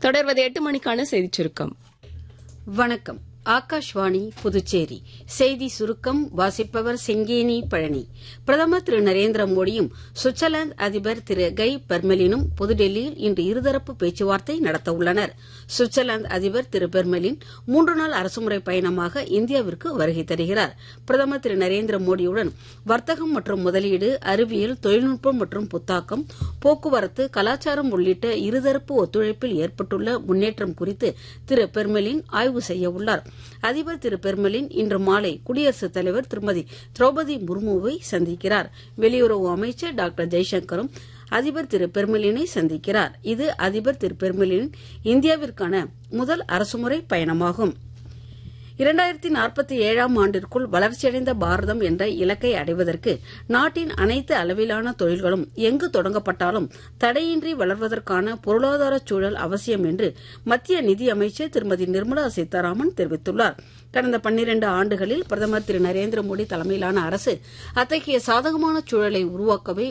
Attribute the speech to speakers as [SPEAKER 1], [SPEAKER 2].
[SPEAKER 1] தொடர்வது எட்டு மணிக்கான செய்திச் சுருக்கம்
[SPEAKER 2] வணக்கம் ஆகாஷ்வாணி புதுச்சேரி செய்தி சுருக்கம் வாசிப்பவர் செங்கேனி பழனி பிரதமர் திரு நரேந்திர மோடியும் சுவிட்சர்லாந்து அதிபர் திரு கை பெர்மெலினும் புதுடெல்லியில் இன்று இருதரப்பு பேச்சுவார்த்தை நடத்தவுள்ளனர் சுவிட்சர்லாந்து அதிபர் திரு பெர்மெலின் மூன்று நாள் அரசுமுறை பயணமாக இந்தியாவிற்கு வருகை தருகிறார் பிரதமர் திரு நரேந்திர மோடியுடன் வர்த்தகம் மற்றும் முதலீடு அறிவியல் தொழில்நுட்பம் மற்றும் புத்தாக்கம் போக்குவரத்து கலாச்சாரம் உள்ளிட்ட இருதரப்பு ஒத்துழைப்பில் ஏற்பட்டுள்ள முன்னேற்றம் குறித்து திரு பெர்மெலின் ஆய்வு செய்ய உள்ளார் அதிபர் திரு பெர்மெலின் இன்று மாலை குடியரசுத் தலைவர் திருமதி திரௌபதி முர்முவை சந்திக்கிறார் வெளியுறவு அமைச்சர் டாக்டர் ஜெய்சங்கரும் அதிபர் திரு பெர்மெலினை சந்திக்கிறார் இது அதிபர் திரு பெர்மெலின் இந்தியாவிற்கான முதல் அரசுமுறை பயணமாகும் இரண்டாயிரத்தி நாற்பத்தி ஏழாம் ஆண்டிற்குள் வளர்ச்சியடைந்த பாரதம் என்ற இலக்கை அடைவதற்கு நாட்டின் அனைத்து அளவிலான தொழில்களும் எங்கு தொடங்கப்பட்டாலும் தடையின்றி வளர்வதற்கான பொருளாதார சூழல் அவசியம் என்று மத்திய நிதியமைச்சர் திருமதி நிர்மலா சீதாராமன் தெரிவித்துள்ளார் கடந்த பன்னிரண்டு ஆண்டுகளில் பிரதமர் திரு நரேந்திர மோடி தலைமையிலான அரசு அத்தகைய சாதகமான சூழலை உருவாக்கவே